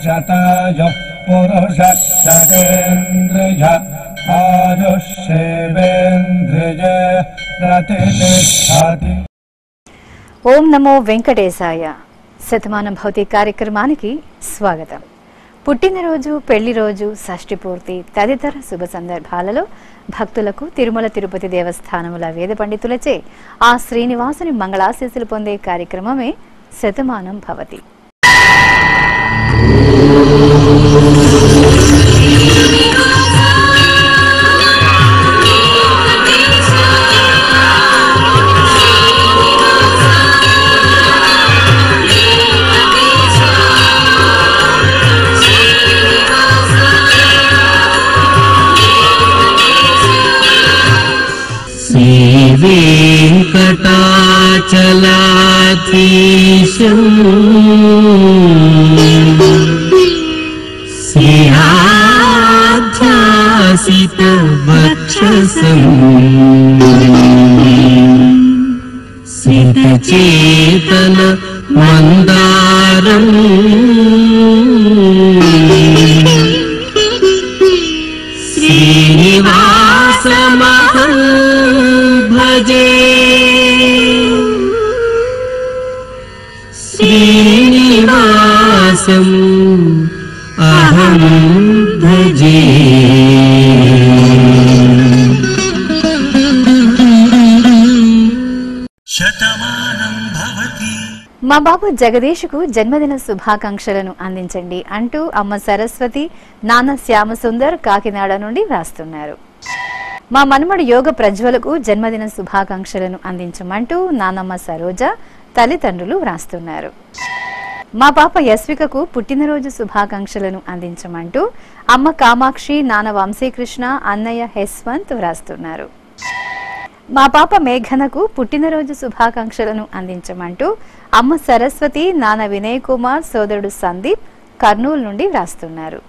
शतायुः पुरुषः शतेन्द्रिय आयुष्येवेन्द्रिय प्रतिष्ठति ఓం నమో వెంకటేశాయ శతమానం భౌతి కార్యక్రమానికి స్వాగతం పుట్టినరోజు పెళ్లి రోజు షష్ఠి పూర్తి తదితర శుభ సందర్భాలలో భక్తులకు తిరుమల తిరుపతి దేవస్థానముల వేద పండితులచే ఆ శ్రీనివాసుని మంగళాశీస్సులు పొందే కార్యక్రమమే శతమానం భవతి श्रीवेङ्कटाचलाधीशम् श्रियाध्यासितवक्षसम् सितचेतन मन्दारम् श्रीनिवासमहं भजे श्रीनिवासम् अहं भजे మా బాబు జగదీష్కు జన్మదిన శుభాకాంక్షలను అందించండి అంటూ అమ్మ సరస్వతి నాన్న శ్యామసుందర్ కాకినాడ నుండి వ్రాస్తున్నారు మా మనుమడు యోగ ప్రజ్వలకు జన్మదిన శుభాకాంక్షలను అందించమంటూ నానమ్మ సరోజ తల్లిదండ్రులు వ్రాస్తున్నారు మా పాప యస్వికకు పుట్టినరోజు శుభాకాంక్షలను అందించమంటూ అమ్మ కామాక్షి నాన్న వంశీకృష్ణ అన్నయ్య హెస్వంత్ వ్రాస్తున్నారు మా పాప మేఘనకు పుట్టినరోజు శుభాకాంక్షలను అందించమంటూ అమ్మ సరస్వతి నాన్న వినయ్ కుమార్ సోదరుడు సందీప్ కర్నూలు నుండి వ్రాస్తున్నారు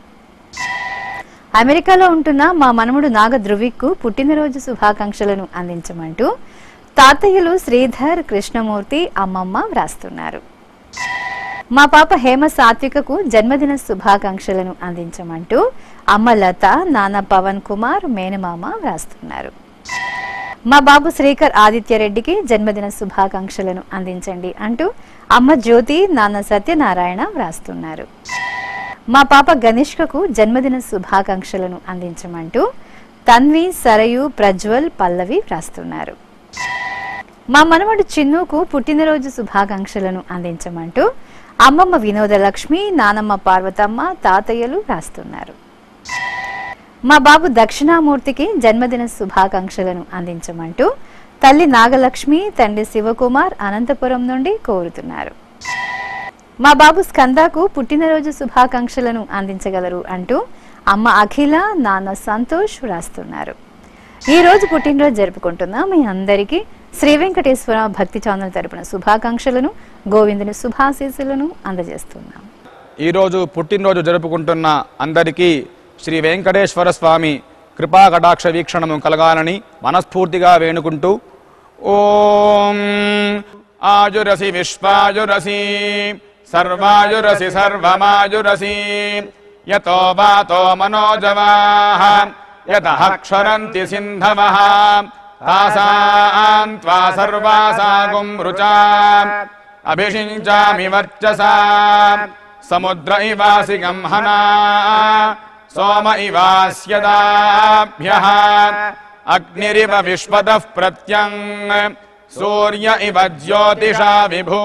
అమెరికాలో ఉంటున్న మా మనముడు నాగ ధృవిక్కు పుట్టినరోజు శుభాకాంక్షలను అందించమంటూ తాతయ్యలు శ్రీధర్ కృష్ణమూర్తి అమ్మమ్మ వ్రాస్తున్నారు మా పాప హేమ సాత్వికకు జన్మదిన శుభాకాంక్షలను అందించమంటూ అమ్మ లత నాన్న పవన్ కుమార్ మేనమామ వ్రాస్తున్నారు మా బాబు శ్రీకర్ ఆదిత్యరెడ్డికి జన్మదిన శుభాకాంక్షలను అందించండి అంటూ అమ్మ జ్యోతి నాన్న సత్యనారాయణ వ్రాస్తున్నారు మా పాప గనిష్కకు జన్మదిన శుభాకాంక్షలను అందించమంటూ తన్వి సరయు ప్రజ్వల్ పల్లవి వ్రాస్తున్నారు మా మనవడు చిన్నుకు పుట్టినరోజు శుభాకాంక్షలను అందించమంటూ అమ్మమ్మ వినోదలక్ష్మి నానమ్మ పార్వతమ్మ తాతయ్యలు వ్రాస్తున్నారు మా బాబు దక్షిణామూర్తికి జన్మదిన శుభాకాంక్షలను అందించమంటూ తల్లి నాగలక్ష్మి తండ్రి శివకుమార్ అనంతపురం నుండి కోరుతున్నారు మా బాబు స్కందాకు పుట్టినరోజు శుభాకాంక్షలను అందించగలరు అంటూ అమ్మ అఖిల నాన్న సంతోష్ వ్రాస్తున్నారు ఈ రోజు పుట్టినరోజు జరుపుకుంటున్న మీ అందరికీ శ్రీ వెంకటేశ్వర భక్తి ఛానల్ తరపున శుభాకాంక్షలను గోవిందుని శుభాశీస్సులను అందజేస్తున్నాం ఈరోజు పుట్టినరోజు జరుపుకుంటున్న అందరికీ శ్రీ వెంకటేశ్వర స్వామి కృపా కటాక్ష వీక్షణము కలగాలని మనస్ఫూర్తిగా వేణుకుంటూ ఓం ఆయురసి విశ్వాయురసి సర్వాయురసి సర్వమాయురసి యతో వాతో మనోజవాః యతః క్షరంతి సింధవః తాసాం త్వా సర్వాసాగుం రుచా అభిషించామి వర్చసా సముద్ర ఇవాసి గంహనా సోమ ఇవాస్యదాభ్య అగ్నిరివ విశ్వతః ప్రత్యం సూర్య ఇవ జ్యోతిషా విభూ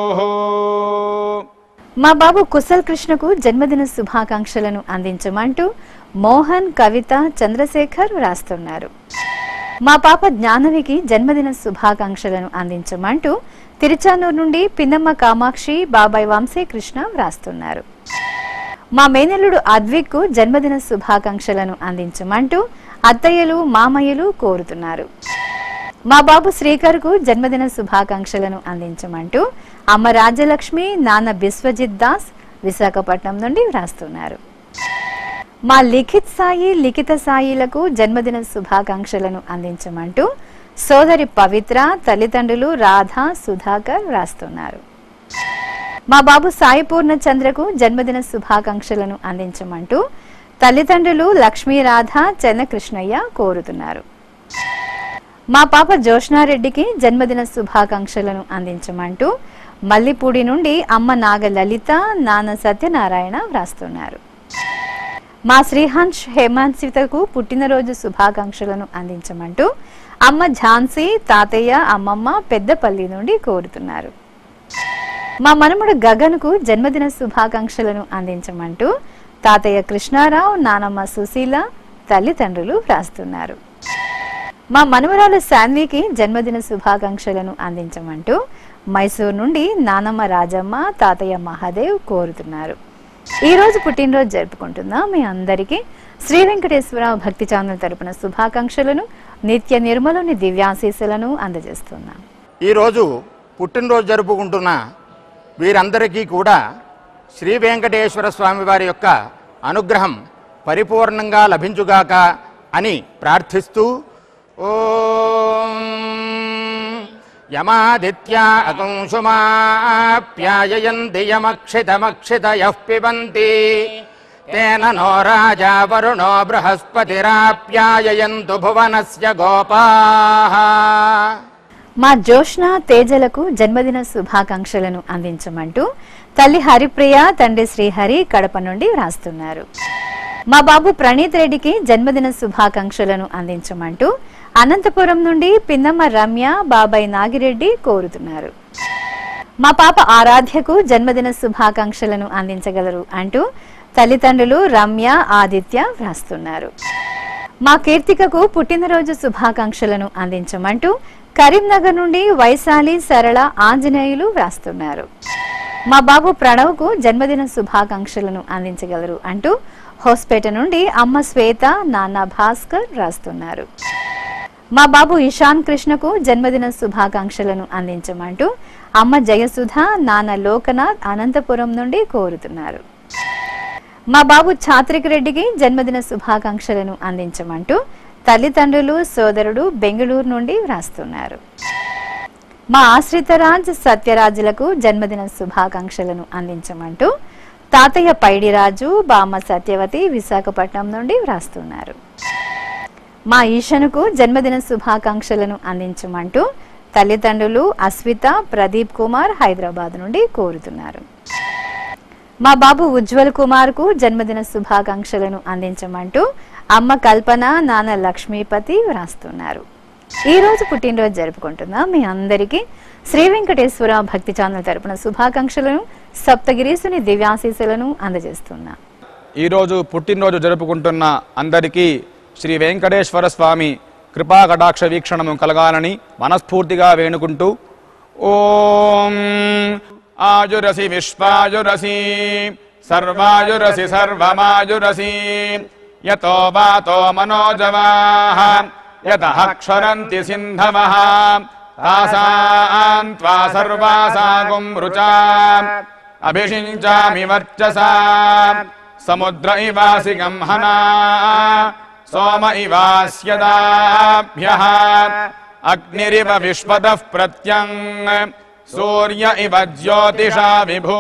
మా బాబు కుశల్ కృష్ణకు జన్మదిన శుభాకాంక్షలను అందించమంటూ మోహన్ కవిత చంద్రశేఖర్ వ్రాస్తున్నారు మా పాప జ్ఞానవికి జన్మదిన శుభాకాంక్షలను అందించమంటూ తిరుచానూరు నుండి పిన్నమ్మ కామాక్షి బాబాయ్ వంశీ కృష్ణ వ్రాస్తున్నారు మా మేనల్లుడు అద్విక్కు జన్మదిన శుభాకాంక్షలను అందించమంటూ అత్తయ్యలు మామయ్యలు కోరుతున్నారు మా బాబు శ్రీకర్కు జన్మదిన శుభాకాంక్షలను అందించమంటూ అమ్మ రాజ్యలక్ష్మి నాన్న బిశ్వజిత్ దాస్ విశాఖపట్నం నుండి వ్రాస్తున్నారు మా లిఖిత్ సాయి లిఖిత సాయిలకు జన్మదిన శుభాకాంక్షలను అందించమంటూ సోదరి పవిత్ర తల్లిదండ్రులు రాధా సుధాకర్ వ్రాస్తున్నారు మా బాబు సాయి పూర్ణచంద్రకు జన్మదిన శుభాకాంక్షలను అందించమంటూ తల్లిదండ్రులు లక్ష్మీ రాధ చెన్నకృష్ణయ్య కోరుతున్నారు మా పాప జోష్నారెడ్డికి జన్మదిన శుభాకాంక్షలను అందించమంటూ మల్లిపూడి నుండి అమ్మ నాగ లలిత నాన్న సత్యనారాయణ వ్రాస్తున్నారు మా శ్రీహంష్ హేమాన్సితకు పుట్టినరోజు శుభాకాంక్షలను అందించమంటూ అమ్మ ఝాన్సీ తాతయ్య అమ్మమ్మ పెద్దపల్లి నుండి కోరుతున్నారు మా మనముడు గగన్కు జన్మదిన శుభాకాంక్షలను అందించమంటూ తాతయ్య కృష్ణారావు నానమ్మ సుశీల తల్లిదండ్రులు వ్రాస్తున్నారు మా మనవరాలు శాన్వికి జన్మదిన శుభాకాంక్షలను అందించమంటూ మైసూర్ నుండి నానమ్మ రాజమ్మ తాతయ్య మహాదేవ్ కోరుతున్నారు ఈ రోజు పుట్టినరోజు జరుపుకుంటున్న మీ అందరికీ శ్రీ వెంకటేశ్వర భక్తి ఛానల్ తరపున శుభాకాంక్షలను నిత్య నిర్మలుని దివ్యాశీస్సులను అందజేస్తున్నాం ఈరోజు పుట్టినరోజు జరుపుకుంటున్న వీరందరికీ కూడా శ్రీ వెంకటేశ్వర స్వామి వారి యొక్క అనుగ్రహం పరిపూర్ణంగా లభించుగాక అని ప్రార్థిస్తూ ఓం యమాదిత్యా అకంశుమాప్యాయయంతి యమక్షితమక్షితయః పిబంతి తేన నో రాజా వరుణో బృహస్పతిరాప్యాయయంతు భువనస్య గోపాః మా జోష్న తేజలకు జన్మదిన శుభాకాంక్షలను అందించమంటూ తల్లి హరిప్రియ తండ్రి శ్రీహరి కడప నుండి వ్రాస్తున్నారు మా బాబు ప్రణీత్ రెడ్డికి జన్మదిన శుభాకాంక్షలను అందించమంటూ అనంతపురం నుండి పిన్నమ్మ రమ్య బాబాయ్ నాగిరెడ్డి కోరుతున్నారు మా పాప ఆరాధ్యకు జన్మదిన శుభాకాంక్షలను అందించగలరు అంటూ తల్లిదండ్రులు రమ్య ఆదిత్య వ్రాస్తున్నారు మా కీర్తికకు పుట్టినరోజు శుభాకాంక్షలను అందించమంటూ కరీంనగర్ నుండి వైశాలి సరళ ఆంజనేయులు వ్రాస్తున్నారు మా బాబు ప్రణవ్కు జన్మదిన శుభాకాంక్షలను అందించగలరు అంటూ హోస్పేట నుండి అమ్మ శ్వేత నాన్న భాస్కర్ వ్రాస్తున్నారు మా బాబు ఇషాన్ కృష్ణకు జన్మదిన శుభాకాంక్షలను అందించమంటూ అమ్మ జయసుధ నాన్న లోకనాథ్ అనంతపురం నుండి కోరుతున్నారు మా బాబు ఛాత్రిక్ రెడ్డికి జన్మదిన శుభాకాంక్షలను అందించమంటూ తల్లిదండ్రులు సోదరుడు బెంగళూరు నుండి వ్రాస్తున్నారు మా ఆశ్రితరాజ్ సత్యరాజులకు జన్మదిన శుభాకాంక్షలను అందించమంటూ తాతయ్య పైడిరాజు బామ్మ సత్యవతి విశాఖపట్నం నుండి వ్రాస్తున్నారు మా ఈశనుకు జన్మదిన శుభాకాంక్షలను అందించమంటూ తల్లిదండ్రులు అస్విత ప్రదీప్ కుమార్ హైదరాబాద్ నుండి కోరుతున్నారు మా బాబు ఉజ్వల్ కుమార్ కు జన్మదిన శుభాకాంక్షలను అందించమంటూ అమ్మ కల్పన నాన్న లక్ష్మీపతి వ్రాస్తున్నారు ఈ రోజు పుట్టినరోజు జరుపుకుంటున్న మీ అందరికీ శ్రీ వెంకటేశ్వర భక్తి ఛానల్ తరపున శుభాకాంక్షలను సప్తగిరీసుని దివ్యాశీస్సులను అందజేస్తున్నా ఈరోజు పుట్టినరోజు జరుపుకుంటున్న అందరికీ శ్రీ వెంకటేశ్వర స్వామి కృపా కటాక్ష వీక్షణము కలగాలని మనస్ఫూర్తిగా వేణుకుంటూ ఓం ఆయురసి విశ్వాయురసి సర్వాయురసి సర్వమాయురసి యతో వాతో మనోజవాః యతః క్షరంతి సింధవః తాసాం త్వా సర్వాసాగుం రుచా అభిషించామి వర్చసా సముద్ర ఇవాసి గంహనా సోమ ఇవాస్యదాభ్య అగ్నిరివ విశ్వతః ప్రత్యం సూర్య ఇవ జ్యోతిషా విభూ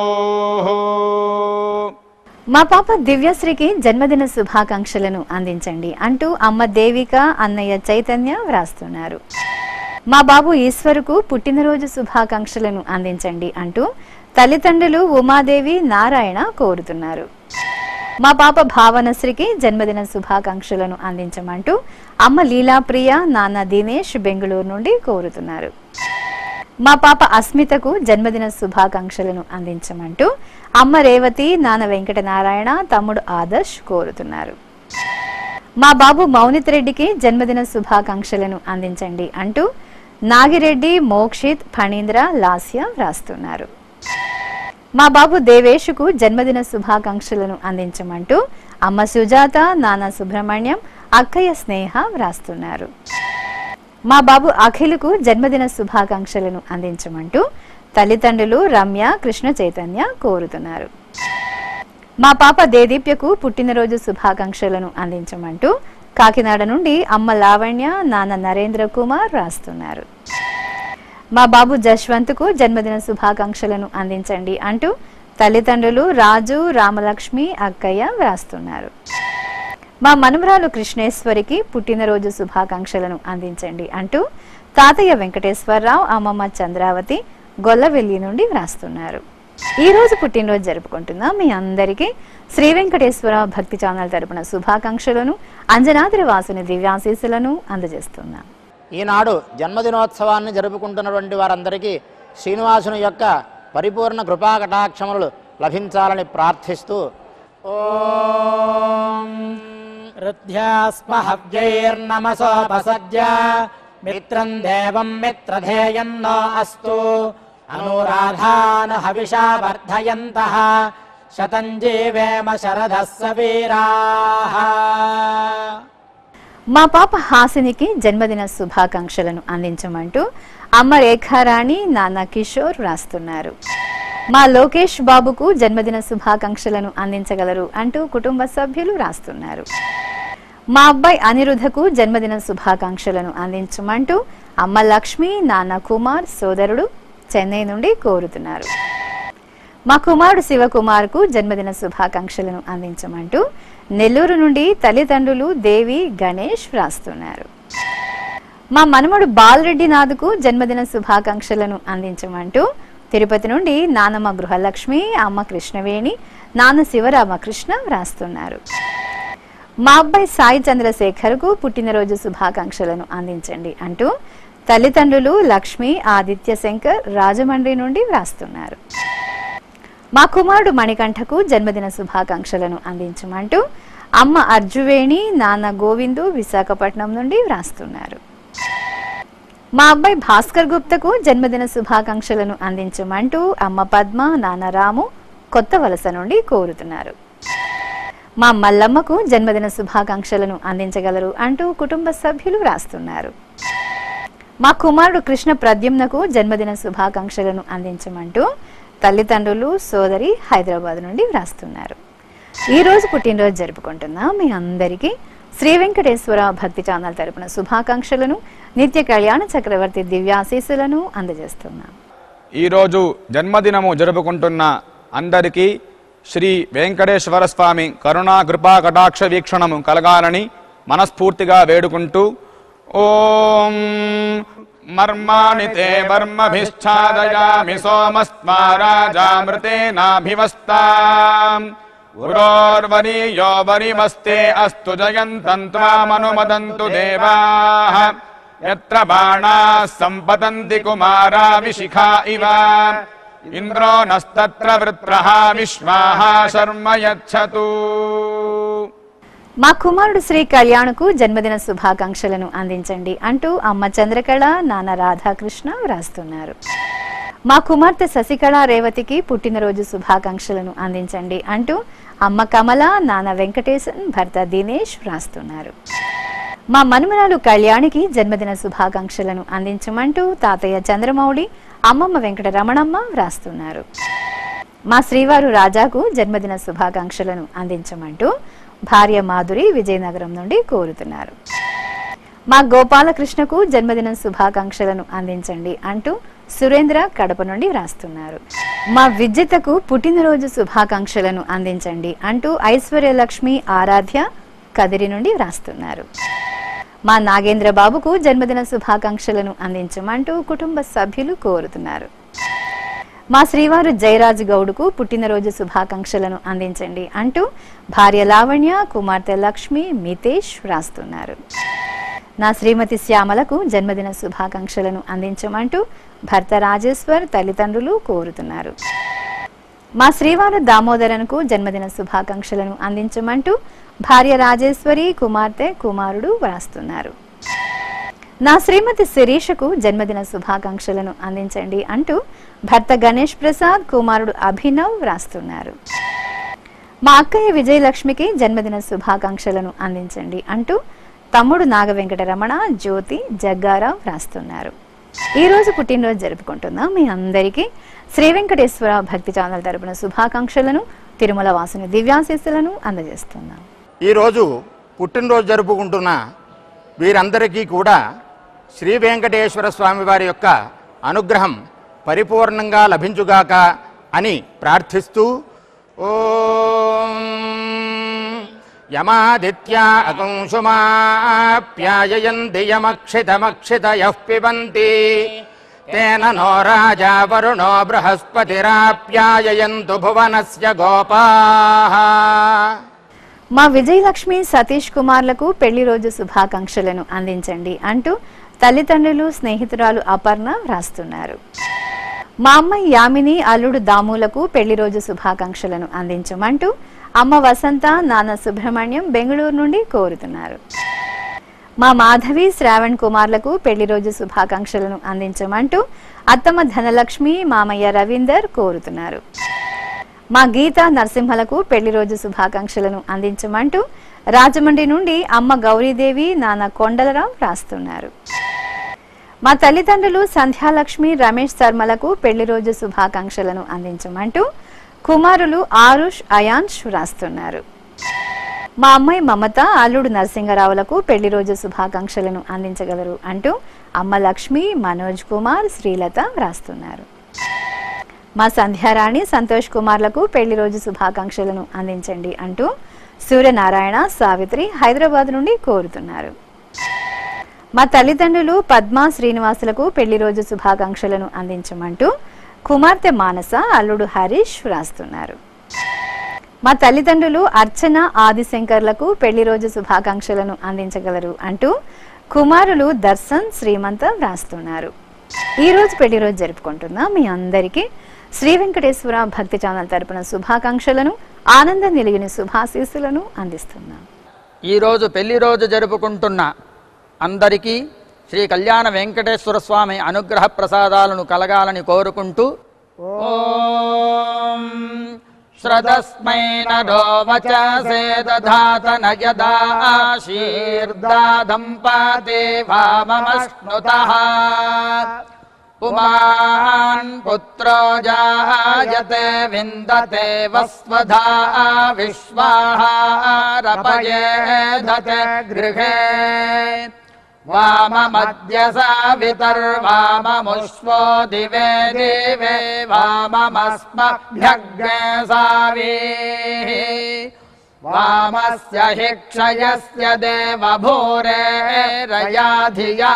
మా పాప దివ్యశ్రీకి జన్మదిన శుభాకాంక్షలను అందించండి అంటూ అమ్మ దేవిక అన్నయ్య చైతన్య వ్రాస్తున్నారు మా బాబు ఈశ్వరుకు పుట్టినరోజు శుభాకాంక్షలను అందించండి అంటూ తల్లిదండ్రులు ఉమాదేవి నారాయణ కోరుతున్నారు మా పాప భావనశ్రీకి జన్మదిన శుభాకాంక్షలను అందించమంటూ అమ్మ లీలాప్రియ నాన్న దినేష్ బెంగళూరు నుండి కోరుతున్నారు మా పాప అస్మితకు జన్మదిన శుభాకాంక్షలను అందించమంటూ అమ్మ రేవతి నాన్న వెంకటనారాయణ తమ్ముడు ఆదర్శ్ కోరుతున్నారు మా బాబు మౌనిత్ రెడ్డికి జన్మదిన శుభాకాంక్షలను అందించండి అంటూ నాగిరెడ్డి మోక్షిత్ ఫణీంద్ర లాస్య వ్రాస్తున్నారు మా బాబు దేవేషుకు జన్మదిన శుభాకాంక్షలను అందించమంటూ అమ్మ సుజాత నాన్న సుబ్రహ్మణ్యం అక్కయ్య స్నేహ వ్రాస్తున్నారు మా బాబు అఖిల్కు జన్మదిన శుభాకాంక్షలను అందించమంటూ తల్లిదండ్రులు రమ్య కృష్ణ చైతన్య కోరుతున్నారు మా పాప దేదీప్యకు పుట్టినరోజు శుభాకాంక్షలను అందించమంటూ కాకినాడ నుండి అమ్మ లావణ్య నాన్న నరేంద్ర కుమార్ రాస్తున్నారు మా బాబు జశ్వంత్కు జన్మదిన శుభాకాంక్షలను అందించండి అంటూ తల్లిదండ్రులు రాజు రామలక్ష్మి అక్కయ్య వ్రాస్తున్నారు మా మనుమరాలు కృష్ణేశ్వరికి పుట్టినరోజు శుభాకాంక్షలను అందించండి అంటూ తాతయ్య వెంకటేశ్వరరావు అమ్మమ్మ చంద్రావతి గొల్లవెల్లి నుండి వ్రాస్తున్నారు ఈ రోజు పుట్టినరోజు జరుపుకుంటున్న మీ అందరికీ శ్రీ వెంకటేశ్వర భక్తి ఛానల్ తరపున శుభాకాంక్షలను అంజనాద్రి వాసుని దివ్యాశీస్సులను అందజేస్తున్నాం ఈనాడు జన్మదినోత్సవాన్ని జరుపుకుంటున్నటువంటి వారందరికీ శ్రీనివాసుని యొక్క పరిపూర్ణ కృపా కటాక్షములు లభించాలని ప్రార్థిస్తూ ఓం రుధ్యాస్మ హవ్యైర్నమసోపసజ్య మిత్రం దేవం మిత్రధేయం నో అస్తు అనురాధాన్ హవిషా వర్ధయంతః శతం జీవేమ శరదः సవీరాः మా పాప హాసినికి జన్మదిన శుభాకాంక్షలను అందించమంటూ అమ్మ రేఖారాణి నాన్న కిషోర్ వ్రాస్తున్నారు మా లోకేష్ బాబుకు జన్మదిన శుభాకాంక్షలను అందించగలరు అంటూ కుటుంబ సభ్యులు రాస్తున్నారు మా అబ్బాయి అనిరుద్ధకు జన్మదిన శుభాకాంక్షలను అందించమంటూ అమ్మ లక్ష్మి నాన్న కుమార్ సోదరుడు చెన్నై నుండి కోరుతున్నారు మా కుమారుడు శివకుమార్కు జన్మదిన శుభాకాంక్షలను అందించమంటూ నెల్లూరు నుండి తల్లిదండ్రులు దేవి గణేష్ వ్రాస్తున్నారు మా మనమడు బాలరెడ్డి నాథ్కు జన్మదిన శుభాకాంక్షలను అందించమంటూ తిరుపతి నుండి నానమ్మ గృహలక్ష్మి అమ్మ కృష్ణవేణి నాన్న శివరామకృష్ణ వ్రాస్తున్నారు మా అబ్బాయి సాయి చంద్రశేఖర్కు పుట్టినరోజు శుభాకాంక్షలను అందించండి అంటూ తల్లిదండ్రులు లక్ష్మి ఆదిత్య శంకర్ రాజమండ్రి నుండి వ్రాస్తున్నారు మా కుమారుడు మణికంఠకు జన్మదిన శుభాకాంక్షలను అందించమంటూ అమ్మ అర్జువేణి నాన్న గోవిందు విశాఖపట్నం నుండి వ్రాస్తున్నారు మా అబ్బాయి భాస్కర్ గుప్తకు జన్మదిన శుభాకాంక్షలను అందించమంటూ అమ్మ పద్మ నాన్న రాము కొత్త వలస నుండి కోరుతున్నారు మా మల్లమ్మకు జన్మదిన శుభాకాంక్షలను అందించగలరు అంటూ కుటుంబ సభ్యులు వ్రాస్తున్నారు మా కుమారుడు కృష్ణ ప్రద్యుమ్నకు జన్మదిన శుభాకాంక్షలను అందించమంటూ తల్లిదండ్రులు సోదరి హైదరాబాద్ నుండి వ్రాస్తున్నారు ఈ రోజు పుట్టినరోజు జరుపుకుంటున్న మీ అందరికీ శ్రీ వెంకటేశ్వర భక్తి ఛానల్ తరపున శుభాకాంక్షలను నిత్య కళ్యాణ చక్రవర్తి దివ్యాశీస్సులను అందజేస్తున్నాం ఈరోజు జన్మదినము జరుపుకుంటున్న అందరికీ శ్రీ వెంకటేశ్వర స్వామి కరుణా కృపా కటాక్ష వీక్షణము కలగాలని మనస్ఫూర్తిగా వేడుకుంటూ ఓం మర్మాణి తే వర్మభిశ్చాదయామి సోమస్మా రాజామృతేనాభివస్తా ఉరోర్వరీయో వరిమస్తే అస్తు జయంతం త్వామనుమదంతు దేవాః యత్ర బాణాः సంపతంతి కుమారా విశిఖా ఇవ ఇంద్రో నస్తత్ర వృత్రః విశ్వాః శర్మ యచ్చతు మా కుమారుడు శ్రీ కళ్యాణ్కు జన్మదిన శుభాకాంక్షలను అందించండి అంటూ అమ్మ చంద్రకళ నాన్న రాధాకృష్ణ వ్రాస్తున్నారు మా కుమార్తె శశికళ రేవతికి పుట్టినరోజు శుభాకాంక్షలను అందించండి అంటూ అమ్మ కమల నాన్న వెంకటేశన్ భర్త దినేష్ వ్రాస్తున్నారు మా మనుమరాలు కళ్యాణికి జన్మదిన శుభాకాంక్షలను అందించమంటూ తాతయ్య చంద్రమౌళి అమ్మమ్మ వెంకట రమణమ్మ వ్రాస్తున్నారు మా శ్రీవారు రాజాకు జన్మదిన శుభాకాంక్షలను అందించమంటూ భార్య మాధురి విజయనగరం నుండి కోరుతున్నారు మా గోపాలకృష్ణకు జన్మదిన శుభాకాంక్షలను అందించండి అంటూ సురేంద్ర కడప నుండి వ్రాస్తున్నారు మా విద్యతకు పుట్టినరోజు శుభాకాంక్షలను అందించండి అంటూ ఐశ్వర్యలక్ష్మి ఆరాధ్య కదిరి నుండి వ్రాస్తున్నారు మా నాగేంద్ర బాబుకు జన్మదిన శుభాకాంక్షలను అందించమంటూ కుటుంబ సభ్యులు కోరుతున్నారు మా శ్రీవారు జయరాజు గౌడుకు పుట్టినరోజు శుభాకాంక్షలను అందించండి అంటూ భార్య లావణ్య కుమార్తె లక్ష్మి మితేష్ వ్రాస్తున్నారు నా శ్రీమతి శ్యామలకు జన్మదిన శుభాకాంక్షలను అందించమంటూ భర్త రాజేశ్వర్ తల్లిదండ్రులు కోరుతున్నారు మా శ్రీవారు దామోదరన్కు జన్మదిన శుభాకాంక్షలను అందించమంటూ భార్య రాజేశ్వరి కుమార్తె కుమారుడు వ్రాస్తున్నారు నా శ్రీమతి శిరీషకు జన్మదిన శుభాకాంక్షలను అందించండి అంటూ భర్త గణేష్ ప్రసాద్ కుమారుడు అభినవ్ వ్రాస్తున్నారు మా అక్కయ్య విజయలక్ష్మికి జన్మదిన శుభాకాంక్షలను అందించండి అంటూ తమ్ముడు నాగ వెంకటరమణ జ్యోతి జగ్గారావు వ్రాస్తున్నారు ఈ రోజు పుట్టినరోజు జరుపుకుంటున్న మీ అందరికీ శ్రీ వెంకటేశ్వర భక్తి ఛానల్ తరపున శుభాకాంక్షలను తిరుమల వాసుని దివ్యాశీస్సులను అందజేస్తున్నాం ఈరోజు పుట్టినరోజు జరుపుకుంటున్న వీరందరికీ కూడా శ్రీ వెంకటేశ్వర స్వామి వారి యొక్క అనుగ్రహం పరిపూర్ణంగా లభించుగాక అని ప్రార్థిస్తూ ఓం యమాదిత్యా అకుంశుమాప్యాయయంతి యమక్షితమక్షితయః పిబంతి తేన నో రాజా వరుణో బృహస్పతిరాప్యాయయంతు భువనస్య గోపాః మా విజయలక్ష్మి సతీష్ కుమార్లకు పెళ్లి రోజు శుభాకాంక్షలను అందించండి అంటూ తల్లిదండ్రులు స్నేహితురాలు అపర్ణ వ్రాస్తున్నారు మా అమ్మాయి యామిని అల్లుడు దాములకు పెళ్లి రోజు శుభాకాంక్షలను అందించమంటూ అమ్మ వసంత నాన్న సుబ్రహ్మణ్యం బెంగళూరు నుండి కోరుతున్నారు మా మాధవి శ్రావణ్ కుమార్లకు పెళ్లి రోజు శుభాకాంక్షలను అందించమంటూ అత్తమ్మ ధనలక్ష్మి మామయ్య రవీందర్ కోరుతున్నారు మా గీత నరసింహలకు పెళ్లి రోజు శుభాకాంక్షలను అందించమంటూ రాజమండ్రి నుండి అమ్మ గౌరీదేవి నాన్న కొండలరావు రాస్తున్నారు మా తల్లిదండ్రులు సంధ్యాలక్ష్మి రమేష్ శర్మలకు పెళ్లి రోజు శుభాకాంక్షలను అందించమంటూ కుమారులు ఆరుష్ అయాన్ష్ రాస్తున్నారు మా అమ్మాయి మమత అల్లుడు నరసింగరావులకు పెళ్లి రోజు శుభాకాంక్షలను అందించగలరు అంటూ అమ్మ లక్ష్మి మనోజ్ కుమార్ శ్రీలత వ్రాస్తున్నారు మా సంధ్యారాణి సంతోష్ కుమార్లకు పెళ్లి రోజు శుభాకాంక్షలను అందించండి అంటూ సూర్యనారాయణ సావిత్రి హైదరాబాద్ నుండి కోరుతున్నారు మా తల్లిదండ్రులు పద్మ శ్రీనివాసులకు పెళ్లి రోజు శుభాకాంక్షలను అందించమంటూ కుమార్తె మానస అల్లుడు హరీష్ వ్రాస్తున్నారు మా తల్లిదండ్రులు అర్చన ఆదిశంకర్లకు పెళ్లి రోజు శుభాకాంక్షలను అందించగలరు అంటూ కుమారులు దర్శన్ శ్రీమంత వ్రాస్తున్నారు ఈ రోజు పెళ్లి రోజు జరుపుకుంటున్న మీ అందరికీ శ్రీ వెంకటేశ్వర భక్తి ఛానల్ తరపున శుభాకాంక్షలను ఆనందం నిలిగిన శుభాశీస్సులను అందిస్తున్నాం ఈరోజు పెళ్లి రోజు జరుపుకుంటున్న అందరికీ శ్రీ కళ్యాణ వెంకటేశ్వర స్వామి అనుగ్రహ ప్రసాదాలను కలగాలని కోరుకుంటూ ఓం శ్రదస్మై నరో వచసే దధాత నయదా ఆశీర్దాదం పాతే వామమశ్నుతః పుమాన్ పుత్రో జాయతే విందతే వస్వధా విశ్వాహారపయేధతే గృహే వామమద్య సావితర్వామముష్వో దివే దివే వామమస్మభ్యగ్నే సావీः వామస్య హి క్షయస్య దేవభూరే రయా ధియా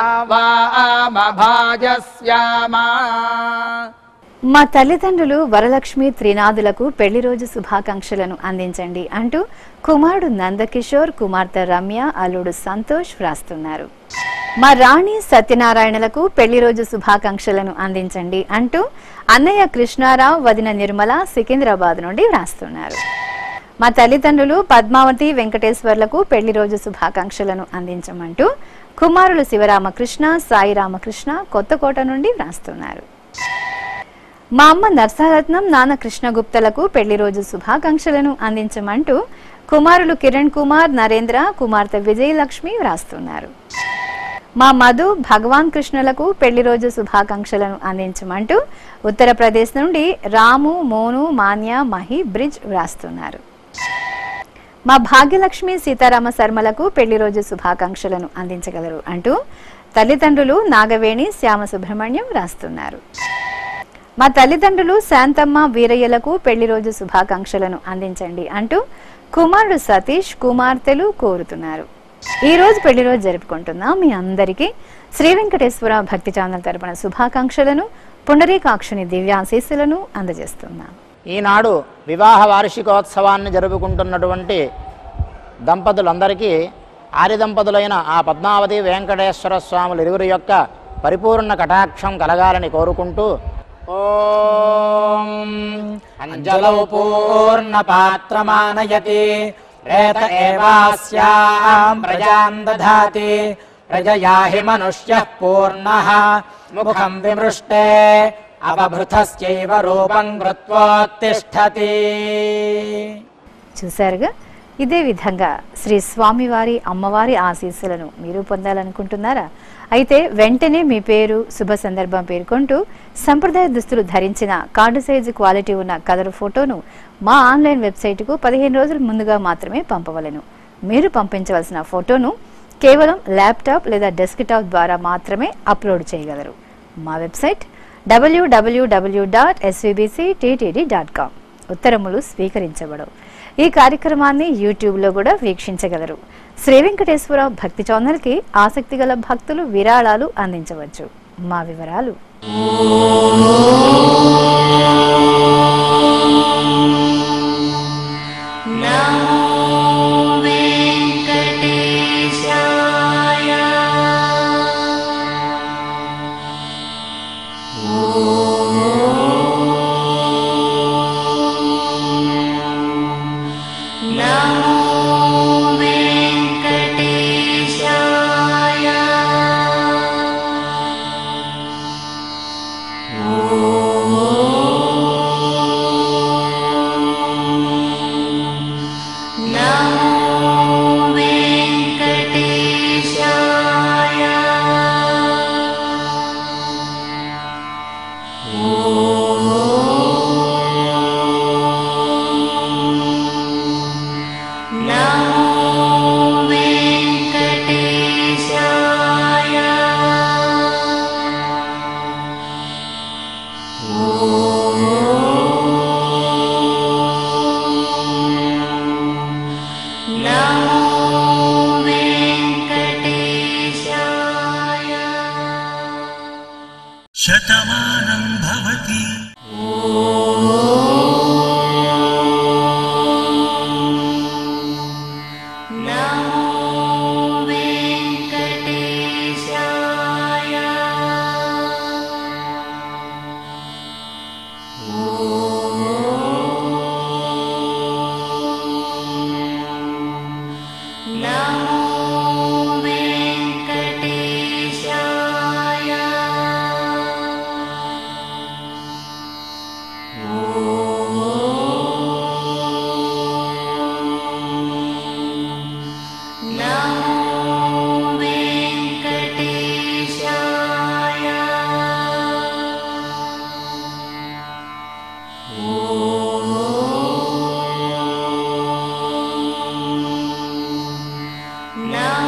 వామభాజస్యామా మా తల్లిదండ్రులు వరలక్ష్మి త్రినాథులకు పెళ్లి రోజు శుభాకాంక్షలను అందించండి అంటూ కుమారుడు నందకిషోర్ కుమార్తె రమ్య అల్లుడు సంతోష్ వ్రాస్తున్నారు మా రాణి సత్యనారాయణలకు పెళ్లి రోజు శుభాకాంక్షలను అందించండి అంటూ అన్నయ్య కృష్ణారావు వదిన నిర్మల సికింద్రాబాద్ నుండి వ్రాస్తున్నారు మా తల్లిదండ్రులు పద్మావతి వెంకటేశ్వర్లకు పెళ్లి రోజు శుభాకాంక్షలను అందించమంటూ కుమారులు శివరామకృష్ణ సాయి రామకృష్ణ కొత్తకోట నుండి వ్రాస్తున్నారు మా అమ్మ నర్సారత్నం నాన్న కృష్ణగుప్తలకు పెళ్లి రోజు శుభాకాంక్షలను అందించమంటూ కుమారులు కిరణ్ కుమార్ నరేంద్ర కుమార్తె విజయలక్ష్మి వ్రాస్తున్నారు మా మధు భగవాన్ కృష్ణులకు పెళ్లి రోజు శుభాకాంక్షలను అందించమంటూ ఉత్తరప్రదేశ్ నుండి రాము మోను మాన్య మహి బ్రిడ్జ్ వ్రాస్తున్నారు మా భాగ్యలక్ష్మి సీతారామ శర్మలకు పెళ్లి రోజు శుభాకాంక్షలను అందించగలరు అంటూ తల్లిదండ్రులు నాగవేణి శ్యామ సుబ్రహ్మణ్యం రాస్తున్నారు మా తల్లిదండ్రులు శాంతమ్మ వీరయ్యలకు పెళ్లి రోజు శుభాకాంక్షలను అందించండి అంటూ కుమారుడు సతీష్ కుమార్తెలు కోరుతున్నారు ఈ రోజు పెళ్లి రోజు జరుపుకుంటున్న మీ అందరికీ శ్రీ వెంకటేశ్వర భక్తి ఛానల్ తరపున శుభాకాంక్షలను పుండరీకాక్షుని దివ్యాశీస్సులను అందజేస్తున్నాం ఈనాడు వివాహ వార్షికోత్సవాన్ని జరుపుకుంటున్నటువంటి దంపతులందరికీ ఆది దంపతులైన ఆ పద్మావతి వెంకటేశ్వర స్వాములు ఇరువురి యొక్క పరిపూర్ణ కటాక్షం కలగాలని కోరుకుంటూ ఓం అంజలౌ పూర్ణపాత్రమానయతి ప్రేత ఏవాస్యాం ప్రజాం దధాతి ప్రజయా హి మనుష్యః పూర్ణః ముఖం విమృష్టే అవభృతస్యైవ రూపం కృత్వోత్తిష్టతి చూశారుగా ఇదే విధంగా శ్రీ స్వామివారి అమ్మవారి ఆశీస్సులను మీరు పొందాలనుకుంటున్నారా అయితే వెంటనే మీ పేరు శుభ సందర్భం పేర్కొంటూ సంప్రదాయ దుస్తులు ధరించిన కార్డు సైజు క్వాలిటీ ఉన్న కలర్ ఫోటోను మా ఆన్లైన్ వెబ్సైటుకు పదిహేను రోజుల ముందుగా మాత్రమే పంపవలను మీరు పంపించవలసిన ఫోటోను కేవలం ల్యాప్టాప్ లేదా డెస్క్టాప్ ద్వారా మాత్రమే అప్లోడ్ చేయగలరు మా website W W W dot SVBC TTD dot com ఉత్తరములు స్వీకరించబడవు ఈ కార్యక్రమాన్ని యూట్యూబ్లో కూడా వీక్షించగలరు శ్రీ వెంకటేశ్వర భక్తి ఛానల్కి ఆసక్తి గల భక్తులు విరాళాలు అందించవచ్చు మా వివరాలు शतमानं भवति Now